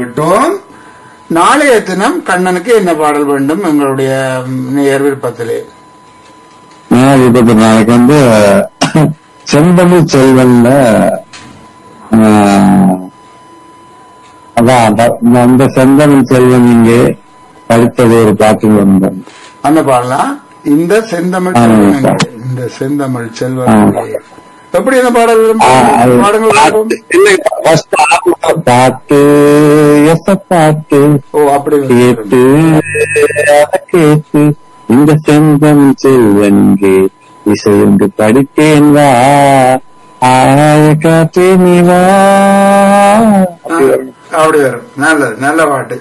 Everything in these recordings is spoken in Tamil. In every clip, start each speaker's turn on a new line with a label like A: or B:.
A: விட்டோம் நாளைய தினம் கண்ணனுக்கு என்ன பாடல் வேண்டும் எங்களுடைய ம், நேயர் விருப்பத்திலே
B: நான் இப்ப நாளைக்கு வந்து செந்தமிழ் செல்வன்ல ஆஹ், அதான் அந்த- அந்த செந்தமிழ் செல்வன் இங்கே படித்தது ஒரு பாட்டு வந்தேன்
A: அந்த பாடலாம் இந்த செந்தமிழ்
B: ஆ,
A: செல்வன்
B: ஆ.
A: எங்கே? இந்த செந்தமிழ் செல்வன்
B: ஆ.
A: எங்கே? எப்படி என்ன பாடல் விரும்பும்?
B: ஆஹ், அது
A: பாடுங்கள் விரும்பும்?
B: பாட்டு- இல்லை, first ஆரம்ப பாட்டு எச பாட்டு
A: ஓ அப்படி
B: கேட்டு அத கேட்டு இந்த செந்தம் செல்வன் இங்கே இசையொன்று படித்தேன் வா ஆய காற்றே நீ வா அப்படி வரும்.
A: அப்படி வரும் நல்லது நல்ல பாட்டு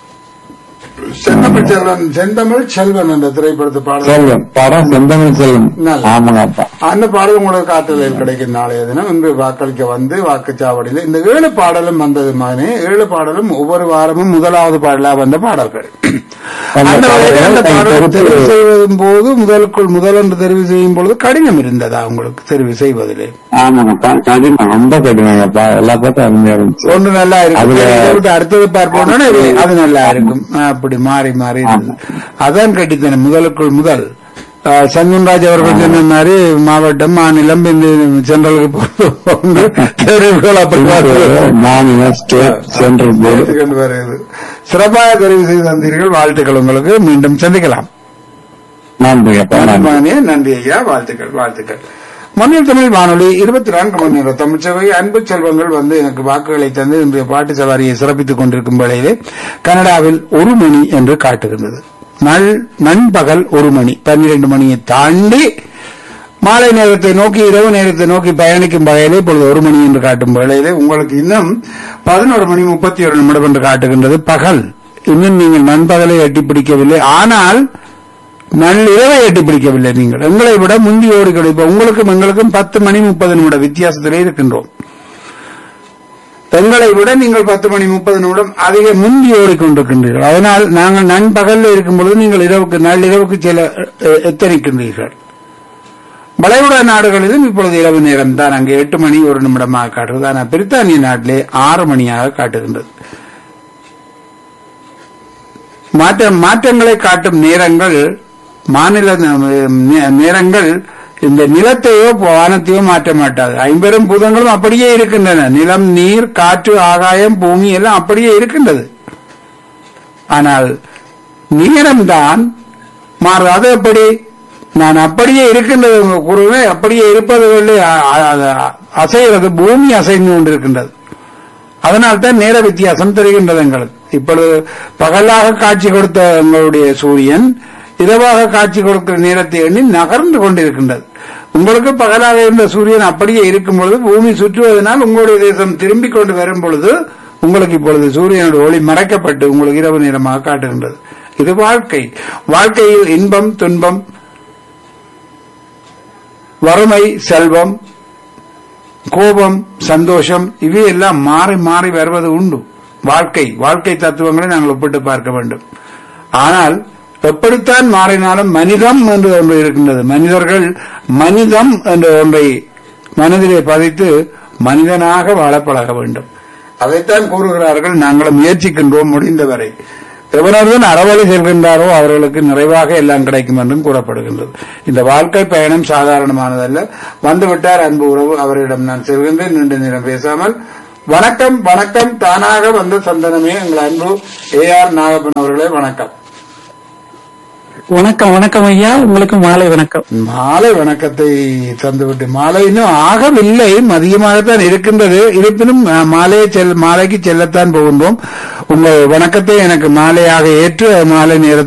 A: செந்தமிழ் செல்வன் செந்தமிழ் செல்வன் என்ற திரைப்படத்து பாடல்
B: செல்வம் படம் செந்தமிழ் செல்வம்
A: நல்லது.
B: ஆமாங்க அப்பா
A: அந்த பாடல் உங்களுக்கு காற்றலில் கிடைக்கும் நாளைய தினம் இன்று வாக்களிக்க வந்து வாக்குச்சாவடியில் இந்த ஏழு பாடலும் வந்தது மகனே ஏழு பாடலும் ஒவ்வொரு வாரமும் முதலாவது பாடலா வந்த பாடல்கள்
B: அந்த
A: அந்த வகையில் அந்த
B: பாடல்கள்
A: பாடலை
B: கருத்து-
A: தெரிவு செய்வதும் போது முதலுக்குள் முதல் என்று தெரிவு செய்யும் பொழுது கடினம் இருந்ததா உங்களுக்கு தெரிவு செய்வதிலே
B: ஆமாங்க க- கடினம் ரொம்ப கடினங்கப்பா எல்லா பாட்டும் அருமையா இருந்துச்சு
A: ஒன்று நல்லா இருக்கும்
B: அதுல-
A: இதை விட்டு அடுத்தது பார்ப்போம்னா இது- அது நல்லா இருக்கும் அப்படி மாறி மாறி இருந்தது அதான் கட்டித்தனம் முதலுக்குள் முதல் அஹ், சங்குன்ராஜ் அவர்கள் சொன்ன மாதிரி மாவட்டம் மாநிலம் இந்த சென்ட்ரலுக்கு போன்று தெரிவுகள் அப்படி வருகிறது.
B: மாநில ஸ்டேட் சென்ட்ரல் போர்டு
A: கொண்டு வருகிறது சிறப்பாக தெரிவு செய்து தந்தீர்கள் வாழ்த்துக்கள் உங்களுக்கு மீண்டும் சந்திக்கலாம்
B: நன்றிங்கப்பா நன்றி
A: நன்றிமானே நன்றி ஐயா வாழ்த்துக்கள் வாழ்த்துக்கள் மண்ணில் தமிழ் வானொலி இருபத்தி நான்கு மணி நேரம் தமிழ்ச்சபை அன்பு செல்வங்கள் வந்து எனக்கு வாக்குகளை தந்து இன்றைய பாட்டு சவாரியை சிறப்பித்துக் கொண்டிருக்கும் வேளையிலே கனடாவில் ஒரு மணி என்று காட்டுகின்றது நள் நண்பகல் ஒரு மணி பன்னிரண்டு மணியை தாண்டி மாலை நேரத்தை நோக்கி இரவு நேரத்தை நோக்கி பயணிக்கும் வகையிலே இப்பொழுது ஒரு மணி என்று காட்டும் வேளையிலே உங்களுக்கு இன்னும் பதினோரு மணி முப்பத்தி ஒரு நிமிடம் என்று காட்டுகின்றது பகல் இன்னும் நீங்கள் நண்பகலை எட்டி பிடிக்கவில்லை ஆனால் நள்ளிரவை எட்டி பிடிக்கவில்லை நீங்கள் எங்களை விட முந்தி ஓடி இப்ப உங்களுக்கும் எங்களுக்கும் பத்து மணி முப்பது நிமிட வித்தியாசத்திலே இருக்கின்றோம் எங்களை விட நீங்கள் பத்து மணி முப்பது நிமிடம் அதிக முந்தி ஓடிக்கொண்டிருக்கின்றீர்கள் அதனால் நாங்கள் நண்பகல்ல இருக்கும் பொழுது நீங்கள் இரவுக்கு நள்ளிரவுக்கு சில அஹ், எத்தனிக்கின்றீர்கள் வளைகுடா நாடுகளிலும் இப்பொழுது இரவு நேரம் தான் அங்கே எட்டு மணி ஒரு நிமிடமாக காட்டுகிறது ஆனால் பிரித்தானிய நாட்டிலே ஆறு மணியாக காட்டுகின்றது மாற்ற மாற்றங்களை காட்டும் நேரங்கள் மாநில நே- நேரங்கள் இந்த நிலத்தையோ வானத்தையோ மாற்ற மாட்டாது ஐம்பெரும் பூதங்களும் அப்படியே இருக்கின்றன நிலம் நீர் காற்று ஆகாயம் பூமி எல்லாம் அப்படியே இருக்கின்றது ஆனால் நேரம்தான் மாறு அது எப்படி நான் அப்படியே இருக்கின்றது உங்க குருவே அப்படியே இருப்பது அசைகிறது பூமி அசைந்து கொண்டிருக்கின்றது அதனால்தான் நேர வித்தியாசம் தெரிகின்றது எங்களுக்கு இப்பொழுது பகலாக காட்சி கொடுத்த எங்களுடைய சூரியன் இரவாக காட்சி கொடுக்கிற நேரத்தை எண்ணி நகர்ந்து கொண்டிருக்கின்றது உங்களுக்கு பகலாக இருந்த சூரியன் அப்படியே இருக்கும் பொழுது பூமி சுற்றுவதனால் உங்களுடைய தேசம் திரும்பிக் கொண்டு வரும் பொழுது உங்களுக்கு இப்பொழுது சூரியனோட ஒளி மறைக்கப்பட்டு உங்களுக்கு இரவு நேரமாக காட்டுகின்றது இது வாழ்க்கை வாழ்க்கையில் இன்பம் துன்பம் வறுமை செல்வம் கோபம் சந்தோஷம் இவையெல்லாம் மாறி மாறி வருவது உண்டு வாழ்க்கை வாழ்க்கை தத்துவங்களை நாங்கள் ஒப்பிட்டு பார்க்க வேண்டும் ஆனால் எப்படித்தான் மாறினாலும் மனிதம் என்று ஒன்று இருக்கின்றது மனிதர்கள் மனிதம் என்ற ஒன்றை மனதிலே பதித்து மனிதனாக வாழ பழக வேண்டும் அதைத்தான் கூறுகிறார்கள் நாங்களும் முயற்சிக்கின்றோம் முடிந்தவரை எவரொருவன் அறவழி செல்கின்றாரோ அவர்களுக்கு நிறைவாக எல்லாம் கிடைக்கும் என்றும் கூறப்படுகின்றது இந்த வாழ்க்கை பயணம் சாதாரணமானதல்ல வந்துவிட்டார் அன்பு உறவு அவரிடம் நான் செல்கின்றேன் நீண்ட நேரம் பேசாமல் வணக்கம் வணக்கம் தானாக வந்த சந்தனமே எங்கள் அன்பு ஏ ஆர் நாகப்பன் அவர்களே வணக்கம்
C: வணக்கம் வணக்கம் ஐயா உங்களுக்கு மாலை வணக்கம்
A: மாலை வணக்கத்தை தந்துவிட்டு மாலை இன்னும் ஆகவில்லை மதியமாகத்தான் இருக்கின்றது இருப்பினும் அஹ், மாலையை செல் மாலைக்கு செல்லத்தான் போகின்றோம் உங்கள் வணக்கத்தை எனக்கு மாலையாக ஏற்று மாலை நேரத்தில்